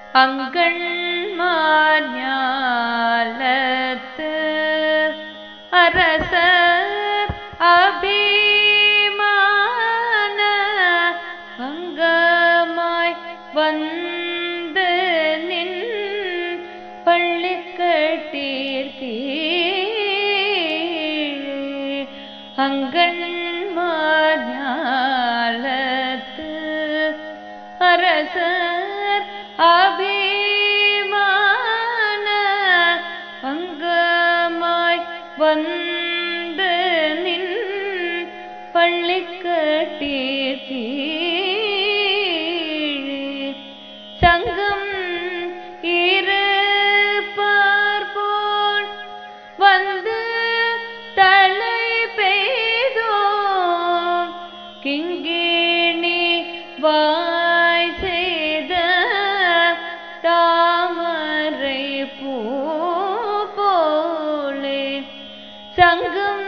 அங்கண்மாஞாலத்து அரசர் அபிமான அங்கமாய் வந்து நின் பள்ளிக்கட்டீர்கீழே அங்கண்மாஞாலத்து அரசர் அபிமான அங்கமாய் வந்து நின் பள்ளிக்கட்டீர்கீழே சங்கம் இருப்பார் போல் வந்து தலை பெய்தோம் கிங்கிணி வாய் செய்த தாமரை பூ போலே சங்கம்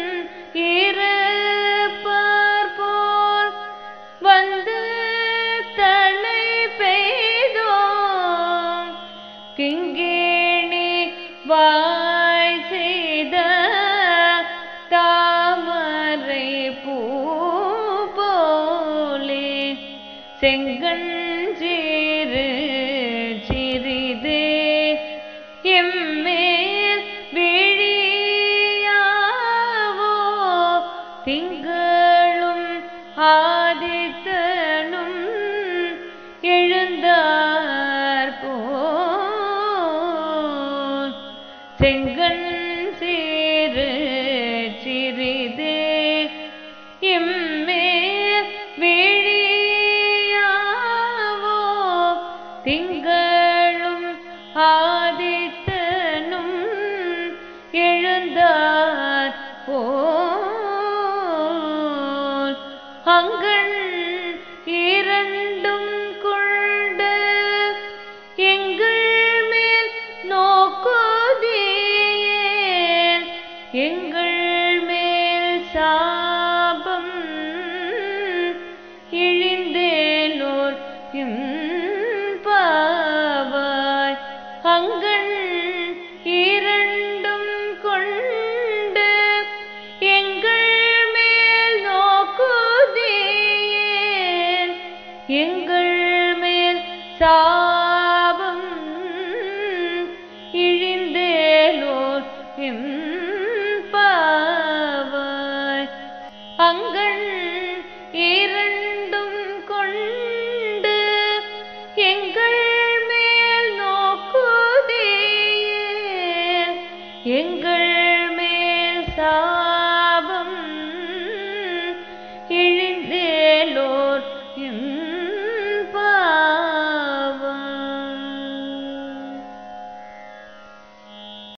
இருப்பார் போல் வந்து தலை பெய்தோம் கிங்கிணி வாய் செய்த தாமரை பூ போலே செங்கஞ்சீரு சிறிதே எம்மேல் விழியாவோ திங்களும் ஆதித்தனும் எழுந்தார் போல் செங்கண் சீரு சிறிதே இம்மேல் விழியாவோ திங்களும் ஆதித்தனும் எழுந்தார் போல் அங்கண் இரண்டும் கொண்டு எங்கள் மேல் நோக்குதேன் எங்கள் மேல் சாபம் இழிந்தேலோர் பாவாய் அங்கண் இரண்டும் கொண்டு எங்கள் மேல் நோக்குதேன் எங்கள் மேல் சாபம் இழிந்தேலோர் பாவாய் அங்கண் இரண்டும் கொண்டு எங்கள் மேல் நோக்குதே எங்கள்